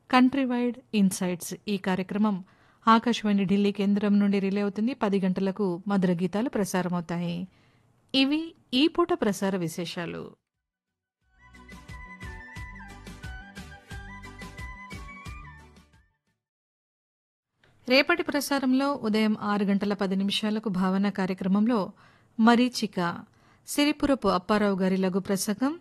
country wide insights ఈ కార్యక్రమం ఆకాశవాణి ఢిల్లీ కేంద్రం నుండి రిలే అవుతుంది పది గంటలకు మధుర గీతాలు ప్రసారమవుతాయి ఇవి ఈ పూట ప్రసార విశేషాలు రేపటి ప్రసారంలో ఉదయం ఆరు గంటల పది నిమిషాలకు భావన కార్యక్రమంలో మరీచిక సిరిపురపు అప్పారావు గారి లఘు ప్రసంగం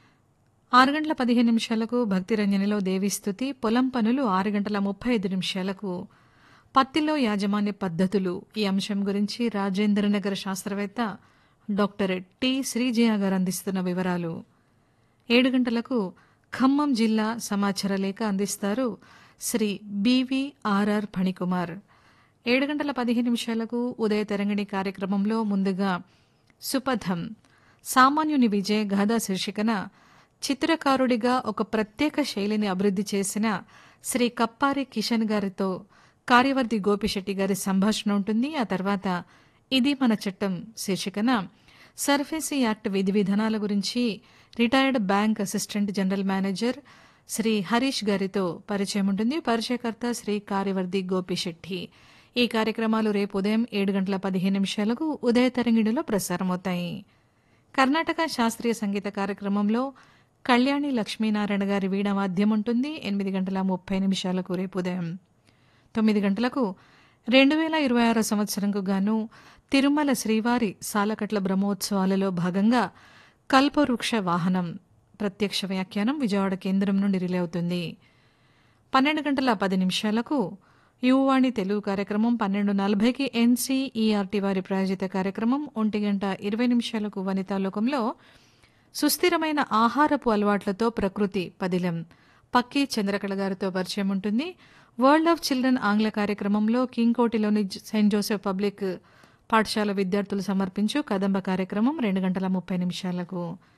ఆరు గంటల పదిహేను నిమిషాలకు భక్తిరంజనిలో దేవిస్తుతి పొలం పనులు ఆరు గంటల ముప్పై ఐదు నిమిషాలకు పత్తిలో యాజమాన్య పద్ధతులు ఈ అంశం గురించి రాజేంద్రనగర్ శాస్త్రవేత్త డాక్టర్ టి శ్రీజయ గారు అందిస్తున్న వివరాలు ఏడు గంటలకు ఖమ్మం జిల్లా సమాచార లేఖ అందిస్తారు శ్రీ బివిఆర్ఆర్ ఫణికుమార్ ఏడు గంటల పదిహేను నిమిషాలకు ఉదయ తరంగిణి కార్యక్రమంలో ముందుగా సుపథం సామాన్యుని విజయ గాథ శీర్షికన చిత్రకారుడిగా ఒక ప్రత్యేక శైలిని అభివృద్ధి చేసిన శ్రీ కప్పారి కిషన్ గారితో కార్యవర్తి గోపిశెట్టి గారి సంభాషణ ఉంటుంది ఆ తర్వాత ఇది మన చట్టం శీర్షికన సర్ఫేసీ యాక్ట్ విధి విధానాల గురించి retired bank assistant general manager Shri Harish గారితో పరిచయం ఉంటుంది పరిచయకర్త శ్రీ కార్యవర్తి గోపిశెట్టి ఈ కార్యక్రమాలు రేపు ఉదయం ఏడు గంటల పదిహేను నిమిషాలకు ఉదయ తరంగిణిలో ప్రసారమవుతాయి కర్ణాటక శాస్త్రీయ సంగీత కార్యక్రమంలో కళ్యాణి లక్ష్మీనారాయణ గారి వీణ వాద్యం ఉంటుంది ఎనిమిది గంటల ముప్పై నిమిషాలకు రేపు ఉదయం తొమ్మిది గంటలకు రెండు వేల ఇరవై ఆరో సంవత్సరంకు గాను తిరుమల శ్రీవారి సాలకట్ల బ్రహ్మోత్సవాలలో భాగంగా కల్పవృక్ష వాహనం ప్రత్యక్ష వ్యాఖ్యానం విజయవాడ కేంద్రం నుండి రిలే అవుతుంది పన్నెండు గంటల పది నిమిషాలకు యువవాణి తెలుగు కార్యక్రమం పన్నెండు నలభైకి ఎన్సీఈఆర్టీ వారి ప్రాయోజిత కార్యక్రమం ఒంటి గంట ఇరవై నిమిషాలకు వనితాలోకంలో సుస్థిరమైన ఆహారపు అలవాట్లతో ప్రకృతి పదిలం పక్కి చంద్రకళ గారితో పరిచయం ఉంటుంది వరల్డ్ ఆఫ్ చిల్డ్రన్ ఆంగ్ల కార్యక్రమంలో కింగ్కోటిలోని సెయింట్ జోసెఫ్ పబ్లిక్ పాఠశాల విద్యార్థులు సమర్పించు కదంబ కార్యక్రమం రెండు గంటల ముప్పై నిమిషాలకు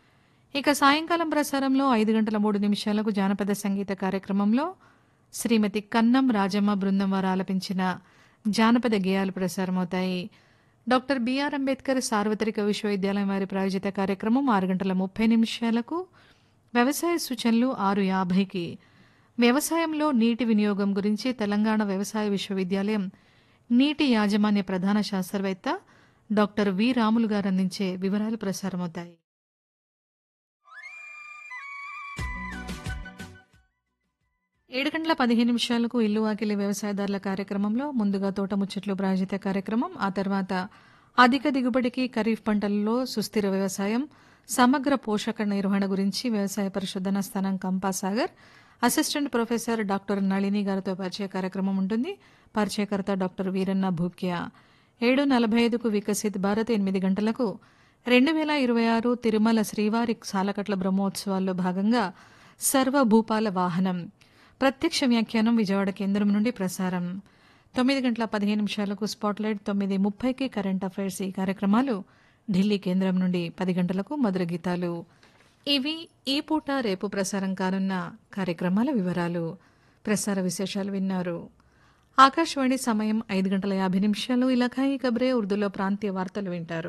ఇక సాయంకాలం ప్రసారంలో ఐదు గంటల మూడు నిమిషాలకు జానపద సంగీత కార్యక్రమంలో శ్రీమతి కన్నం రాజమ్మ బృందం వారు ఆలపించిన జానపద గేయాలు ప్రసారమవుతాయి డాక్టర్ బిఆర్ అంబేద్కర్ సార్వత్రిక విశ్వవిద్యాలయం వారి ప్రాయోజిత కార్యక్రమం ఆరు గంటల ముప్పై నిమిషాలకు వ్యవసాయ సూచనలు ఆరు యాభైకి వ్యవసాయంలో నీటి వినియోగం గురించి తెలంగాణ వ్యవసాయ విశ్వవిద్యాలయం నీటి యాజమాన్య ప్రధాన శాస్త్రవేత్త డాక్టర్ వి రాములు గారు అందించే వివరాలు ప్రసారమవుతాయి ఏడు గంటల పదిహేను నిమిషాలకు ఇల్లు వాకిలి వ్యవసాయదారుల కార్యక్రమంలో ముందుగా తోట ముచ్చట్లు ప్రాయోజిత కార్యక్రమం ఆ తర్వాత అధిక దిగుబడికి ఖరీఫ్ పంటలలో సుస్థిర వ్యవసాయం సమగ్ర పోషక నిర్వహణ గురించి వ్యవసాయ పరిశోధన స్థానం Kampasagar assistant professor doctor Nalini గారితో పరిచయ కార్యక్రమం ఉంటుంది పరిచయకర్త డాక్టర్ వీరన్న భూక్యా ఏడు నలభై ఐదుకు వికసిత్ భారత్ ఎనిమిది గంటలకు రెండు వేల ఇరవై ఆరు తిరుమల శ్రీవారి సాలకట్ల బ్రహ్మోత్సవాల్లో భాగంగా సర్వభూపాల వాహనం ప్రత్యక్ష వ్యాఖ్యానం విజయవాడ కేంద్రం నుండి ప్రసారం తొమ్మిది గంటల పదిహేను నిమిషాలకు స్పాట్లైట్ తొమ్మిది ముప్పైకి కరెంట్ అఫైర్స్ ఈ కార్యక్రమాలు ఢిల్లీ కేంద్రం నుండి పది గంటలకు మధుర గీతాలు ఇవి ఈ పూట రేపు ప్రసారం కానున్న కార్యక్రమాల వివరాలు ప్రసార విశేషాలు విన్నారు ఆకాశవాణి సమయం ఐదు గంటల యాభై నిమిషాలు ఇలఖాయి కబ్రే ఉర్దూలో ప్రాంతీయ వార్తలు వింటారు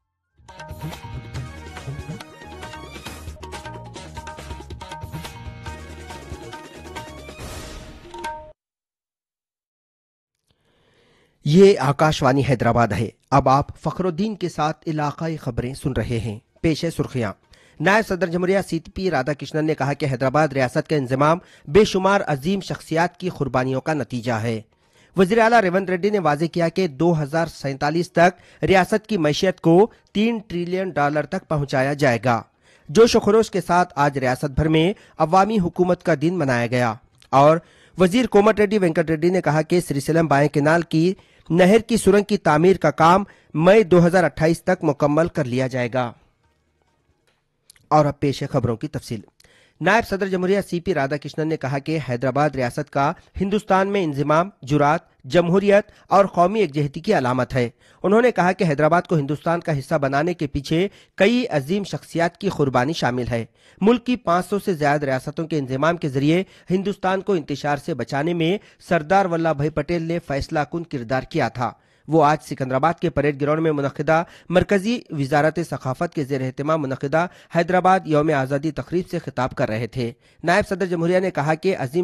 ये आकाशवाणी हैदराबाद है अब आप फखरुद्दीन के साथ इलाकाई खबरें सुन रहे हैं पेश है सुर्खियां नायब सदर जमहूरिया सीपी राधाकृष्णन ने कहा कि हैदराबाद रियासत का इंजमाम बेशुमार अजीम शख्सियात की कुर्बानियों का नतीजा है वजीर अला रेवंत रेड्डी ने वाजे किया कि दो हजार सैंतालीस तक रियासत की मैशियत को तीन ट्रिलियन डॉलर तक पहुंचाया जाएगा जोश खरोश के साथ आज रियासत भर में अवामी हुकूमत का दिन मनाया गया और वजीर कोमट रेड्डी वेंकट रेड्डी ने कहा कि श्रीशैलम बाएं केनाल की नहर की सुरंग की तामीर का काम मई 2028 तक मुकम्मल कर लिया जाएगा और अब पेश है खबरों की तफसील नायब सदर जमहूरिया सीपी राधाकृष्णन ने कहा कि हैदराबाद रियासत का हिंदुस्तान में इंजमाम जुरात जमहूरियत और कौमी एकजहती की अलामत है उन्होंने कहा कि हैदराबाद को हिंदुस्तान का हिस्सा बनाने के पीछे कई अजीम शख्सियात की कुर्बानी शामिल है मुल्क की 500 से ज्यादा रियासतों के इंजमाम के जरिए हिंदुस्तान को इंतशार से बचाने में सरदार वल्लभ भाई पटेल ने फैसला कुन किरदार किया था वो आज सिकंदराबाद के परेड ग्राउंड में मुनदा मरकजी वजारत सखाफत के जेर अहतमाम मुनदा हैदराबाद यौम आज़ादी तकरीब से खिताब कर रहे थे नायब सदर जमहूरिया ने कहा कि अजीम